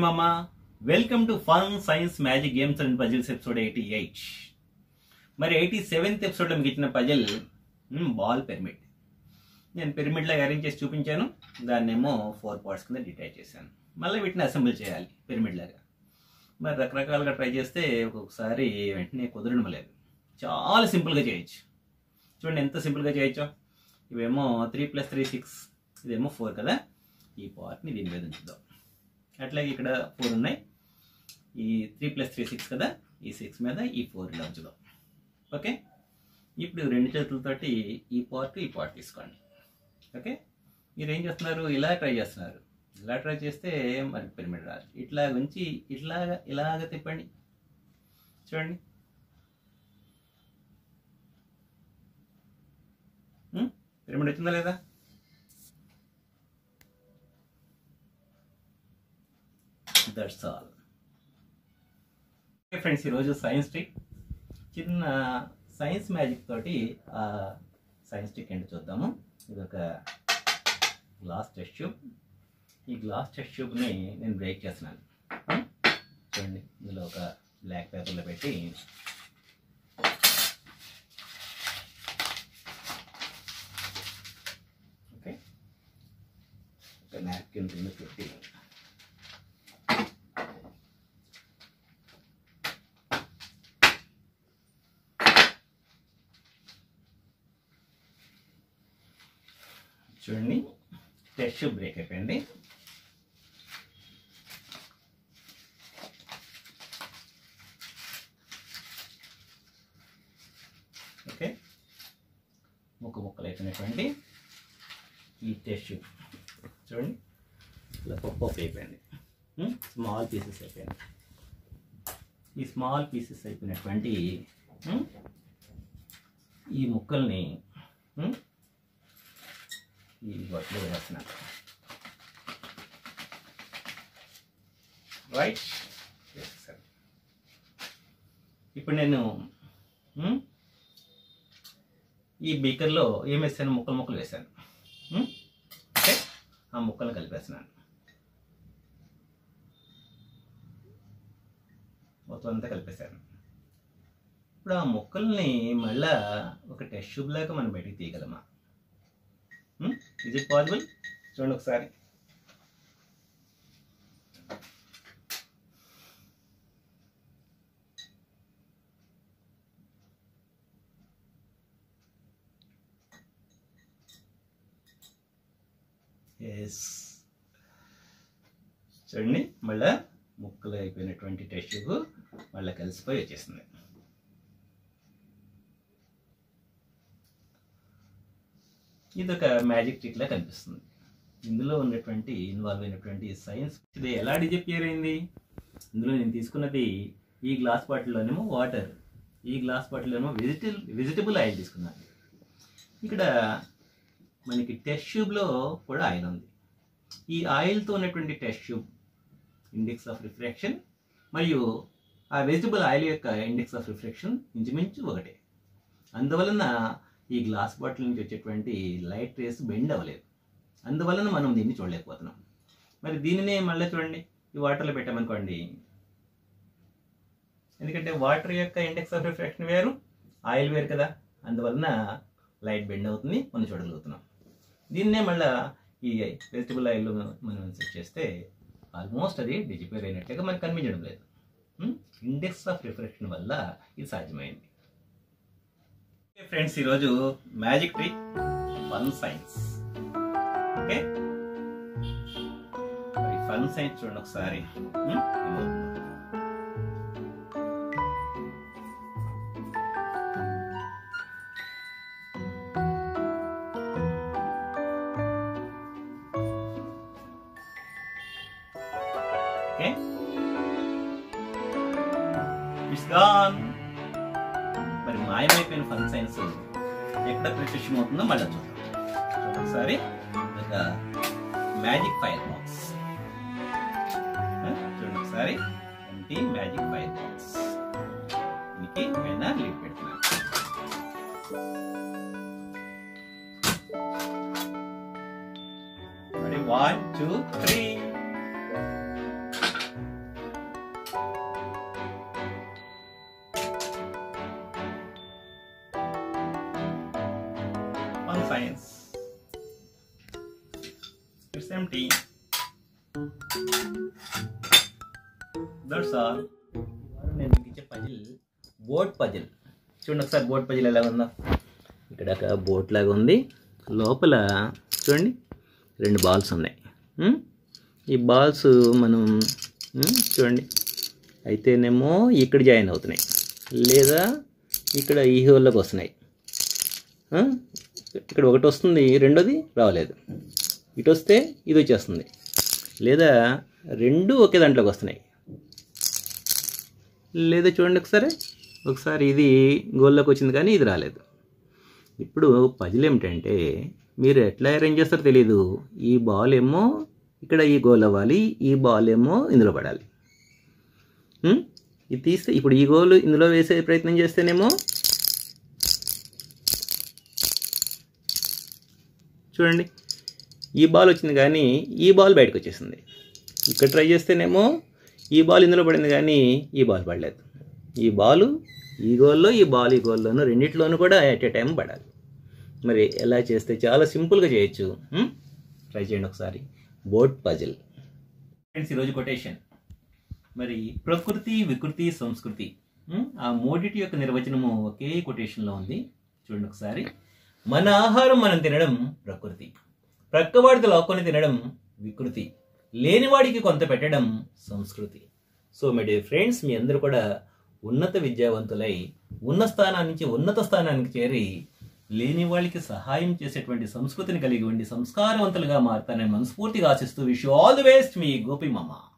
మామ welcome to fun science magic games and puzzles episode eighty eight మరి eighty seventh ఎపిసోడ్లో మీకు ఇచ్చిన పజిల్ బాల్ పిరమిడ్ నేను పిరమిడ్ లాగా అరేంజ్ చేసి చూపించాను దాన్నేమో ఫోర్ పార్ట్స్ కింద డిటైట్ చేశాను మళ్ళీ వీటిని అసెంబ్లీ చేయాలి పిరమిడ్ లాగా మరి రకరకాలుగా ట్రై చేస్తే ఒక్కొక్కసారి వెంటనే కుదరడం లేదు చాలా సింపుల్గా చేయొచ్చు చూడండి ఎంత సింపుల్గా చేయొచ్చో ఇవేమో త్రీ ప్లస్ త్రీ సిక్స్ ఇదేమో ఫోర్ కదా ఈ పార్ట్ని దీని మీద ఉంచుదాం అట్లాగే ఇక్కడ ఫోర్ ఉన్నాయి ఈ త్రీ ప్లస్ త్రీ సిక్స్ కదా ఈ సిక్స్ మీద ఈ ఫోర్ ఇలా ఉంచుదాం ఓకే ఇప్పుడు రెండు చేతులతోటి ఈ పార్ట్ ఈ పార్ట్ తీసుకోండి ఓకే మీరు ఏం చేస్తున్నారు ఇలా ట్రై చేస్తున్నారు ఇలా ట్రై చేస్తే మరి పిరమిడ్ రాదు ఇట్లా ఉంచి ఇట్లాగా ఇలాగ తిప్పండి చూడండి ఉం? పిరమిడ్ వచ్చిందా లేదా దట్స్ ఆల్ ఫ్రెండ్స్ ఈరోజు సైన్స్ ట్రిక్ చిన్న సైన్స్ మ్యాజిక్ తోటి ఆ సైన్స్ ట్రిక్ ఏంటో చూద్దాము ఇది ఒక గ్లాస్ టెస్ట్ ట్యూబ్ ఈ గ్లాస్ టెస్ట్ ట్యూబ్ని నేను బ్రేక్ చేస్తున్నాను ఆ? చూడండి ఇందులో ఒక బ్లాక్ పేపర్లో పెట్టి ఓకే ఒక నాప్కిన్ కింద పెట్టి చూడండి టెస్ట్ బ్రేక్ అయిపోయింది ఓకే ముక్క ముక్కలు అయిపోయినటువంటి ఈ టెస్ట్ చూడండి ఇలా పప్పు పప్పు అయిపోయింది స్మాల్ పీసెస్ అయిపోయింది ఈ స్మాల్ పీసెస్ అయిపోయినటువంటి ఉమ్, ఈ ముక్కల్ని ఉమ్, ఈ బట్టలు వేస్తున్నాను రైట్ వేసేసాను ఇప్పుడు నేను ఉమ్, ఈ బీకర్లో ఏం వేసాను ముక్కలు ముక్కలు వేసాను ఉమ్, ఓకే ఆ ముక్కలు కలిపేస్తున్నాను మొత్తం అంతా కలిపేశాను ఇప్పుడు ఆ ముక్కల్ని మళ్ళా ఒక టెస్ట్ ట్యూబ్ లాగా మనం బయటికి తీయగలమా ఇజ్ ఇట్ పాసిబుల్ చూడండి ఒకసారి ఎస్ చూడండి మళ్ళా ముక్కలు అయిపోయినటువంటి టెస్ట్ ట్యూబ్ మళ్ళీ కలిసిపోయి వచ్చేసింది ఇది ఒక మ్యాజిక్ ట్రిక్ లా కనిపిస్తుంది ఇందులో ఉన్నటువంటి ఇన్వాల్వ్ అయినటువంటి సైన్స్ ఇది ఎలా డిజపియర్ అయింది ఇందులో నేను తీసుకున్నది ఈ గ్లాస్ బాటిల్లోనేమో వాటర్ ఈ గ్లాస్ బాటిల్లోనేమో వెజిటబుల్ వెజిటబుల్ ఆయిల్ తీసుకున్నాను ఇక్కడ మనకి టెస్ట్ ట్యూబ్లో కూడా ఆయిల్ ఉంది ఈ ఆయిల్తో ఉన్నటువంటి test tube index of refraction మరియు ఆ వెజిటబుల్ ఆయిల్ యొక్క ఇండెక్స్ ఆఫ్ రిఫ్రాక్షన్ ఇంచుమించు ఒకటే అందువలన ఈ గ్లాస్ బాటిల్ నుంచి వచ్చేటువంటి లైట్ రేస్ బెండ్ అవ్వలేదు అందువలన మనం దీన్ని చూడలేకపోతున్నాం మరి దీనినే మళ్ళీ చూడండి ఈ వాటర్లో పెట్టామనుకోండి ఎందుకంటే వాటర్ యొక్క ఇండెక్స్ ఆఫ్ రిఫ్రాక్షన్ వేరు ఆయిల్ వేరు కదా అందువలన లైట్ బెండ్ అవుతుంది మనం చూడగలుగుతున్నాం దీన్నే మళ్ళీ ఈ వెజిటబుల్ ఆయిల్ మనం సెట్ చేస్తే ఆల్మోస్ట్ అది డిజిపేర్ అయినట్లుగా మనకు కనిపించడం లేదు ఇండెక్స్ ఆఫ్ రిఫ్రాక్షన్ వల్ల ఇది సాధ్యమైంది ఫ్రెండ్స్ ఈరోజు magic trick fun science okay మరి ఫన్ సైన్స్ చూడండి ఒకసారి ఉమ్, ఓకే ఇట్స్ గాన్ మరి మాయమైపోయిన ఫన్ సైన్స్ ఎక్కడ ప్రత్యక్షమవుతుందో మళ్ళీ చూద్దాం చూడండి ఒకసారి ఒక మ్యాజిక్ ఫైర్ బాక్స్ చూడండి ఒకసారి ఎంటీ మ్యాజిక్ ఫైర్ బాక్స్ దీనికి పైన లీడ్ పెడుతున్నాను మరి one two three science. It's empty. That's all. నేను మీకు ఇచ్చే పజిల్ బోట్ పజిల్ చూడండి ఒకసారి బోట్ పజిల్ ఎలా ఉందో ఇక్కడ ఒక బోట్ లాగా ఉంది లోపల చూడండి రెండు బాల్స్ ఉన్నాయి ఉమ్? ఈ బాల్స్ మనం ఉమ్, చూడండి అయితేనేమో ఇక్కడ జాయిన్ అవుతున్నాయి లేదా ఇక్కడ ఈ హోల్లోకి వస్తున్నాయి ఆ? ఇక్కడ ఒకటి వస్తుంది రెండోది రావలేదు ఇటు వస్తే ఇది వచ్చేస్తుంది లేదా రెండు ఒకే దాంట్లోకి వస్తున్నాయి లేదా చూడండి ఒకసారి ఒకసారి ఇది గోల్లోకి వచ్చింది కానీ ఇది రాలేదు ఇప్పుడు పజిల్ ఏమిటంటే మీరు ఎట్లా అరేంజ్ చేస్తారో తెలియదు ఈ బాల్ ఏమో ఇక్కడ ఈ గోల్ అవ్వాలి ఈ బాల్ ఏమో ఇందులో పడాలి ఉం? ఇది తీస్తే ఇప్పుడు ఈ గోల్ ఇందులో వేసే ప్రయత్నం చేస్తేనేమో చూడండి ఈ బాల్ వచ్చింది కానీ ఈ బాల్ బయటకు వచ్చేసింది ఇక్కడ ట్రై చేస్తేనేమో ఈ బాల్ ఇందులో పడింది కానీ ఈ బాల్ పడలేదు ఈ బాలు ఈ గోల్లో ఈ బాల్ ఈ గోల్లోనూ రెండిట్లోనూ కూడా ఎట్ ఏ టైం పడాలి మరి ఎలా చేస్తే చాలా సింపుల్గా చేయొచ్చు ట్రై చేయండి ఒకసారి బోట్ పజిల్ ఫ్రెండ్స్ ఈరోజు కొటేషన్ మరి ప్రకృతి వికృతి సంస్కృతి ఉం? ఆ మూడిటి యొక్క నిర్వచనము ఒకే కొటేషన్లో ఉంది చూడండి ఒకసారి మన ఆహారం మనం తినడం ప్రకృతి ప్రక్కవాడితో లాక్కొని తినడం వికృతి లేనివాడికి కొంత పెట్టడం సంస్కృతి సో మై డియర్ ఫ్రెండ్స్ మీ అందరూ కూడా ఉన్నత విద్యావంతులై ఉన్న స్థానాన్ని నుంచి ఉన్నత స్థానానికి చేరి లేని వాళ్ళకి సహాయం చేసేటువంటి సంస్కృతిని కలిగి ఉండి సంస్కారవంతులుగా మారుతానని మనస్ఫూర్తిగా ఆశిస్తూ విష్ ఆల్ ది బెస్ట్ మీ గోపి మామ